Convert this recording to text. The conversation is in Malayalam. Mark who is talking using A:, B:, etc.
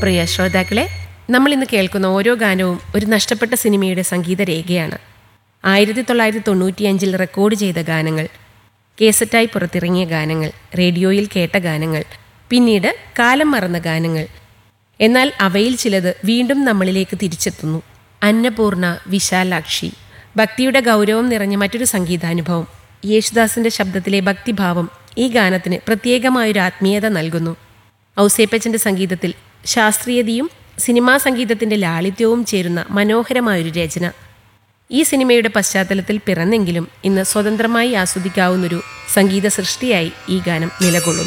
A: പ്രിയ ശ്രോതാക്കളെ നമ്മൾ ഇന്ന് കേൾക്കുന്ന ഓരോ ഗാനവും ഒരു നഷ്ടപ്പെട്ട സിനിമയുടെ സംഗീത രേഖയാണ് ആയിരത്തി തൊള്ളായിരത്തി തൊണ്ണൂറ്റിയഞ്ചിൽ റെക്കോർഡ് ചെയ്ത ഗാനങ്ങൾ കേസറ്റായി പുറത്തിറങ്ങിയ ഗാനങ്ങൾ റേഡിയോയിൽ കേട്ട ഗാനങ്ങൾ പിന്നീട് കാലം മറന്ന ഗാനങ്ങൾ എന്നാൽ അവയിൽ ചിലത് വീണ്ടും നമ്മളിലേക്ക് തിരിച്ചെത്തുന്നു അന്നപൂർണ വിശാലാക്ഷി ഭക്തിയുടെ ഗൗരവം നിറഞ്ഞ മറ്റൊരു സംഗീതാനുഭവം യേശുദാസിന്റെ ശബ്ദത്തിലെ ഭക്തിഭാവം ഈ ഗാനത്തിന് പ്രത്യേകമായൊരു ആത്മീയത നൽകുന്നു ഔസേപ്പച്ചന്റെ സംഗീതത്തിൽ ശാസ്ത്രീയതയും സിനിമാ സംഗീതത്തിന്റെ ലാളിത്യവും ചേരുന്ന മനോഹരമായൊരു രചന ഈ സിനിമയുടെ പശ്ചാത്തലത്തിൽ പിറന്നെങ്കിലും ഇന്ന് സ്വതന്ത്രമായി ആസ്വദിക്കാവുന്നൊരു സംഗീത സൃഷ്ടിയായി ഈ ഗാനം നിലകൊള്ളുന്നു